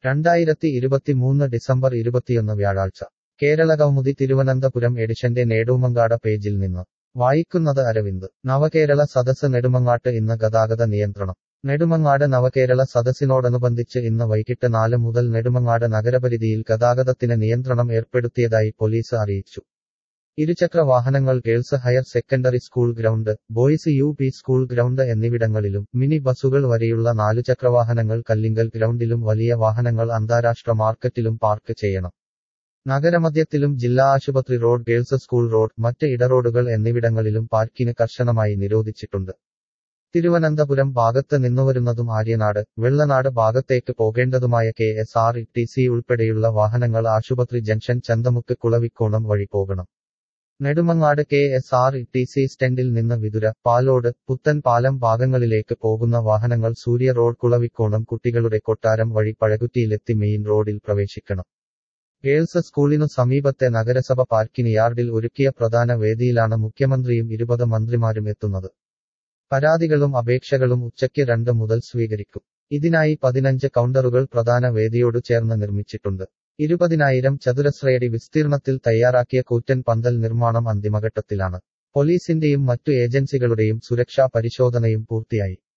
രണ്ടായിരത്തി ഇരുപത്തിമൂന്ന് ഡിസംബർ ഇരുപത്തിയൊന്ന് വ്യാഴാഴ്ച കേരള കൗമുദി തിരുവനന്തപുരം എഡിഷന്റെ നേടൂമങ്കാട പേജിൽ നിന്ന് വായിക്കുന്നത് അരവിന്ദ് നവകേരള സദസ് നെടുമങ്ങാട്ട് ഇന്ന് ഗതാഗത നിയന്ത്രണം നെടുമങ്ങാട് നവകേരള സദസ്സിനോടനുബന്ധിച്ച് ഇന്ന് വൈകിട്ട് നാല് മുതൽ നെടുമങ്ങാട് നഗരപരിധിയിൽ ഗതാഗതത്തിന് നിയന്ത്രണം ഏർപ്പെടുത്തിയതായി പോലീസ് അറിയിച്ചു ഇരുചക്ര വാഹനങ്ങൾ girls higher secondary school ground boys U P school ground എന്നിവിടങ്ങളിലും മിനി ബസുകൾ വരെയുള്ള നാലുചക്രവാഹനങ്ങൾ കല്ലിങ്കൽ ഗ്രൗണ്ടിലും വലിയ വാഹനങ്ങൾ അന്താരാഷ്ട്ര മാർക്കറ്റിലും പാർക്ക് ചെയ്യണം നഗരമധ്യത്തിലും ജില്ലാ ആശുപത്രി റോഡ് ഗേൾസ് സ്കൂൾ റോഡ് മറ്റ് ഇടറോഡുകൾ എന്നിവിടങ്ങളിലും പാർക്കിന് കർശനമായി നിരോധിച്ചിട്ടുണ്ട് തിരുവനന്തപുരം ഭാഗത്ത് നിന്നുവരുന്നതും ആര്യനാട് വെള്ളനാട് ഭാഗത്തേക്ക് പോകേണ്ടതുമായ K S R T C ഉൾപ്പെടെയുള്ള വാഹനങ്ങൾ ആശുപത്രി ജംഗ്ഷൻ ചന്തമുക്ക് കുളവിക്കോണം വഴി പോകണം Nedumangad K S R T C സ്റ്റാൻഡിൽ നിന്ന് വിതുര പാലോട് പുത്തൻ പാലം ഭാഗങ്ങളിലേക്ക് പോകുന്ന വാഹനങ്ങൾ സൂര്യ റോഡ് കുളവിക്കോണം കുട്ടികളുടെ കൊട്ടാരം വഴി പഴകുറ്റിയിലെത്തി മെയിൻ റോഡിൽ പ്രവേശിക്കണം ഗേൾസ് സ്കൂളിനു സമീപത്തെ നഗരസഭ പാർക്കിന് യാർഡിൽ ഒരുക്കിയ പ്രധാന വേദിയിലാണ് മുഖ്യമന്ത്രിയും ഇരുപത് മന്ത്രിമാരും എത്തുന്നത് പരാതികളും അപേക്ഷകളും ഉച്ചയ്ക്ക് രണ്ട് മുതൽ സ്വീകരിക്കും ഇതിനായി പതിനഞ്ച് കൗണ്ടറുകൾ പ്രധാന വേദിയോട് ചേർന്ന് നിർമ്മിച്ചിട്ടുണ്ട് ഇരുപതിനായിരം ചതുരശ്രയടി വിസ്തീർണത്തിൽ തയ്യാറാക്കിയ കൂറ്റൻ പന്തൽ നിർമ്മാണം അന്തിമഘട്ടത്തിലാണ് പോലീസിന്റെയും മറ്റു ഏജൻസികളുടെയും സുരക്ഷാ പരിശോധനയും പൂർത്തിയായി